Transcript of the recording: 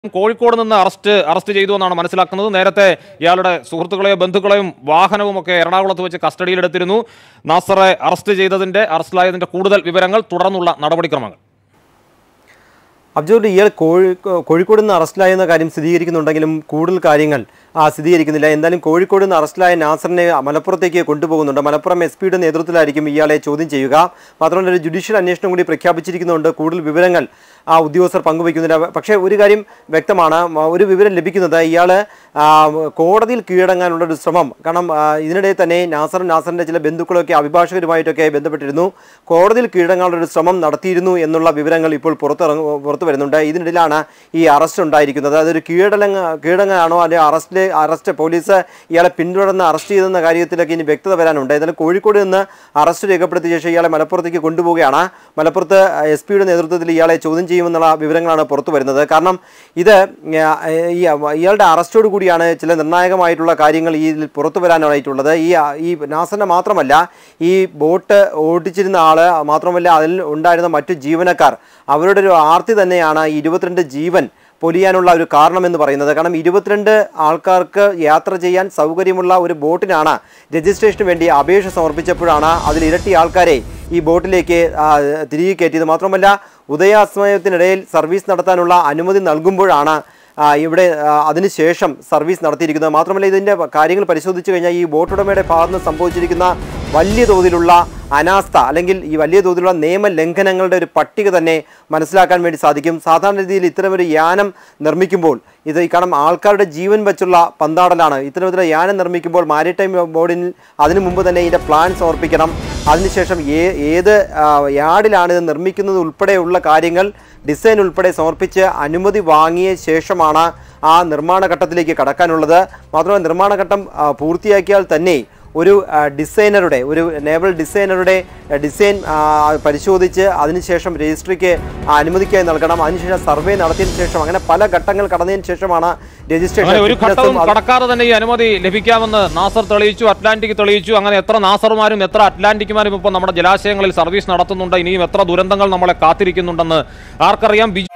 കോഴിക്കോട് നിന്ന് arrest arrest ചെയ്തു എന്നാണ് മനസ്സിലാക്കുന്നത് നേരത്തെ ഇയാളുടെ സുഹൃത്തുക്കളെയോ ബന്ധുക്കളെയും വാഹനവും ഒക്കെ എറണാകുളത്ത് വെച്ച് കസ്റ്റഡിയിലെടുത്തിരുന്നു നാസറെ അറസ്റ്റ് ചെയ്തതിന്റെ അറസ്റ്റിലായതിന്റെ കൂടുതൽ വിവരങ്ങൾ തുടർന്നുള്ള നടപടിക്രമങ്ങൾ അബ്ജോദ് ഇയാൾ കോഴി കോഴിക്കോട് നിന്ന് അറസ്റ്റിലായെന്ന കാര്യം സ്ഥിരീകരിക്കുന്നുണ്ടെങ്കിലും കൂടുതൽ കാര്യങ്ങൾ ആ, സ്ഥിരീകരിക്കുന്നില്ല എന്തായാലും കോഴിക്കോട് നിന്ന് അറസ്റ്റിലായ നാസറിനെ മലപ്പുറത്തേക്ക് കൊണ്ടുപോകുന്നുണ്ട് മലപ്പുറം എസ് പിയുടെ നേതൃത്വത്തിലായിരിക്കും ഇയാളെ ചോദ്യം ചെയ്യുക മാത്രമല്ല ഒരു ജുഡീഷ്യൽ അന്വേഷണം കൂടി പ്രഖ്യാപിച്ചിരിക്കുന്നുണ്ട് കൂടുതൽ വിവരങ്ങൾ ആ ഉദ്യോഗസ്ഥർ പങ്കുവയ്ക്കുന്നില്ല പക്ഷേ ഒരു കാര്യം വ്യക്തമാണ് മ- ഒരു വിവരം ലഭിക്കുന്നത് ഇയാൾ കോടതിയിൽ കീഴടങ്ങാനുള്ള ഒരു ശ്രമം കാരണം ആ, ഇതിനിടെ തന്നെ നാസർ നാസറിൻ്റെ ചില ബന്ധുക്കളൊക്കെ അഭിഭാഷകരുമായിട്ടൊക്കെ ബന്ധപ്പെട്ടിരുന്നു കോടതിയിൽ കീഴടങ്ങാനുള്ള ഒരു ശ്രമം നടത്തിയിരുന്നു എന്നുള്ള വിവരങ്ങൾ ഇപ്പോൾ പുറത്തിറങ്ങ പുറത്തു വരുന്നുണ്ട് ഇതിനിടയിലാണ് ഈ അറസ്റ്റ് ഉണ്ടായിരിക്കുന്നത് അതൊരു കീഴടങ്ങ കീഴടങ്ങാണോ അല്ലെങ്കിൽ അറസ്റ്റിൽ അറസ്റ്റ് പോലീസ് ഇയാളെ പിന്തുടർന്ന് അറസ്റ്റ് ചെയ്തെന്ന കാര്യത്തിലൊക്കെ ഇനി വ്യക്തത വരാനുണ്ട് ഏതായാലും കോഴിക്കോട് നിന്ന് അറസ്റ്റ് രേഖപ്പെടുത്തിയ ശേഷം ഇയാളെ മലപ്പുറത്തേക്ക് കൊണ്ടുപോവുകയാണ് മലപ്പുറത്ത് എസ് പിയുടെ നേതൃത്വത്തിൽ ഇയാളെ ചോദ്യം ചെയ്യുമെന്നുള്ള വിവരങ്ങളാണ് പുറത്തു വരുന്നത് കാരണം ഇത് ആ, ഈ ഇയാളുടെ അറസ്റ്റോട് കൂടിയാണ് ചില നിർണായകമായിട്ടുള്ള കാര്യങ്ങൾ ഈ ഇതിൽ പുറത്തു വരാനായിട്ടുള്ളത് ഈ ഈ നാസറിനെ മാത്രമല്ല ഈ ബോട്ട് ഓടിച്ചിരുന്ന ആള് മാത്രമല്ല അതിൽ ഉണ്ടായിരുന്ന മറ്റു ജീവനക്കാർ അവരുടെ ഒരു ആർത്തി തന്നെയാണ് ഈ ഇരുപത്തിരണ്ട് ജീവൻ പൊലിയാനുള്ള ഒരു കാരണമെന്ന് പറയുന്നത് കാരണം ഇരുപത്തിരണ്ട് ആൾക്കാർക്ക് യാത്ര ചെയ്യാൻ സൗകര്യമുള്ള ഒരു ബോട്ടിനാണ് രജിസ്ട്രേഷന് വേണ്ടി അപേക്ഷ സമർപ്പിച്ചപ്പോഴാണ് അതിൽ ഇരട്ടി ആൾക്കാരെ ഈ ബോട്ടിലേക്ക് ആ, തിരികെ കയറ്റിയത് മാത്രമല്ല ഉദയാസ്മയത്തിനിടയിൽ സർവീസ് നടത്താനുള്ള അനുമതി നൽകുമ്പോഴാണ് ആ, ഇവിടെ ആ, അതിനുശേഷം സർവീസ് നടത്തിയിരിക്കുന്നത് മാത്രമല്ല ഇതിൻ്റെ കാര്യങ്ങൾ പരിശോധിച്ചു കഴിഞ്ഞാൽ ഈ ബോട്ട് ഉടമയുടെ ഭാഗത്ത് നിന്ന് സംഭവിച്ചിരിക്കുന്ന വലിയ തോതിലുള്ള അനാസ്ഥ അല്ലെങ്കിൽ ഈ വലിയ തോതിലുള്ള നിയമ ലംഘനങ്ങളുടെ ഒരു പട്ടിക തന്നെ മനസ്സിലാക്കാൻ വേണ്ടി സാധിക്കും സാധാരണ രീതിയിൽ ഇത്തരമൊരു യാനം നിർമ്മിക്കുമ്പോൾ ഇത് ഈ കാരണം ആൾക്കാരുടെ ജീവൻ വെച്ചുള്ള പന്താടലാണ് ഇത്തരത്തിലുള്ള യാനം നിർമ്മിക്കുമ്പോൾ മാരിടൈം ബോർഡിന് അതിനു മുമ്പ് തന്നെ ഇതിൻ്റെ പ്ലാൻ സമർപ്പിക്കണം അതിനുശേഷം ഏ ഏത് ആ, യാർഡിലാണ് ഇത് നിർമ്മിക്കുന്നത് ഉൾപ്പെടെയുള്ള കാര്യങ്ങൾ ഡിസൈൻ ഉൾപ്പെടെ സമർപ്പിച്ച് അനുമതി വാങ്ങിയ ശേഷമാണ് ആ നിർമ്മാണ ഘട്ടത്തിലേക്ക് കടക്കാനുള്ളത് മാത്രമല്ല നിർമ്മാണ ഘട്ടം ആ, പൂർത്തിയാക്കിയാൽ തന്നെ ഒരു ആ, ഡിസൈനറുടെ ഒരു നേവൽ ഡിസൈനറുടെ ആ, ഡിസൈൻ ആ, പരിശോധിച്ച് അതിനുശേഷം രജിസ്ട്രിക്ക് ആ അനുമതിക്കായി നൽകണം അതിനുശേഷം സർവേ നടത്തിയതിനു ശേഷം അങ്ങനെ പല ഘട്ടങ്ങൾ കടന്നതിന് ശേഷമാണ് രജിസ്ട്രേഷൻ അങ്ങനെ ഒരു ഘട്ടവും ഫിറ്റ്നസും അത് കടക്കാതെ തന്നെ ഈ അനുമതി ലഭിക്കാമെന്ന് നാസർ തെളിയിച്ചു അറ്റ്ലാന്റിക് തെളിയിച്ചു അങ്ങനെ എത്ര നാസർമാരും എത്ര അറ്റ്ലാന്റിക്കുമാരും ഇപ്പോൾ നമ്മുടെ ജലാശയങ്ങളിൽ സർവീസ് നടത്തുന്നുണ്ട് ഇനിയും എത്ര ദുരന്തങ്ങൾ നമ്മളെ കാത്തിരിക്കുന്നുണ്ടെന്ന് ആർക്കറിയാം ബിജു